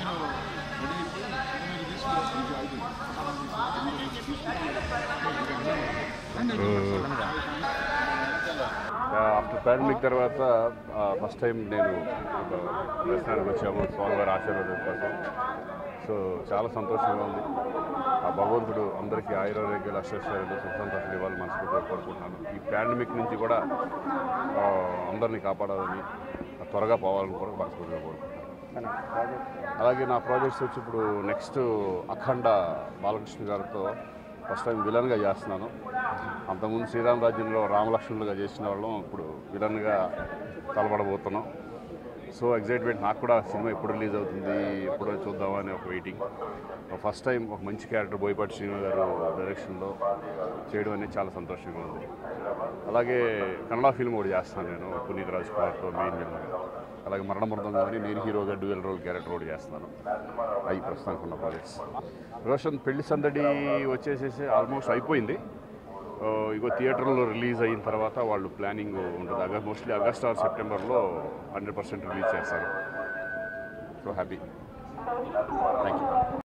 after pandemic తర్వాత first time నేను ఒక దర్శనానికి వచ్చాము స్వామివారి ఆశీర్వాదం కోసం సో చాలా సంతోషంగా ఉంది ఆ భగవంతుడు అందరికీ ఆయుర్వేదాలు అష్టైశ్వర్యాలు సుఖ సంతోషాలు ఇవ్వాలని మనస్ఫూర్తిగా కోరుకుంటున్నాను ఈ పాండమిక్ నుంచి కూడా ఆ, అందరినీ కాపాడాలని త్వరగా పోవాలని కూడా మనస్ఫూర్తిగా కోరుకుంటున్నాను అలాగే నా ప్రాజెక్ట్స్ వచ్చి ఇప్పుడు నెక్స్ట్ అఖండ బాలకృష్ణ గారితో ఫస్ట్ టైం విలన్గా చేస్తున్నాను అంతకుముందు శ్రీరామ రాజ్యంలో రామలక్ష్మణులుగా చేసిన వాళ్ళం ఇప్పుడు విలన్గా తలబడబోతున్నాం సో ఎగ్జైట్మెంట్ నాకు కూడా సినిమా ఎప్పుడు రిలీజ్ అవుతుంది ఎప్పుడు చూద్దామని ఒక వెయిటింగ్ ఫస్ట్ టైం ఒక మంచి క్యారెక్టర్ బోయపాటి శ్రీను గారు డైరెక్షన్లో చేయడం అనేది చాలా సంతోషంగా ఉంది అలాగే కన్నడ ఫిల్మ్ ఒకటి చేస్తాను నేను పునీత్ రాజ్ కుమార్తో మెయిన్ విలన్గా అలాగే మరణ మృదంగా అని నేను హీరోగా డ్యూయల్ రోల్ క్యారెక్టర్ కూడా చేస్తాను అవి ప్రస్తుతానికి ఉన్న ప్రాజెక్ట్స్ రోషన్ పెళ్లి సందడి వచ్చేసేసి ఆల్మోస్ట్ అయిపోయింది ఆ, ఇగో థియేటర్లో రిలీజ్ అయిన తర్వాత వాళ్ళు ప్లానింగ్ ఉంటుంది అగస్ట్ మోస్ట్లీ ఆగస్ట్ ఆర్ సెప్టెంబర్లో హండ్రెడ్ పర్సెంట్ రిలీజ్ చేస్తారు సో హ్యాపీ థ్యాంక్ యూ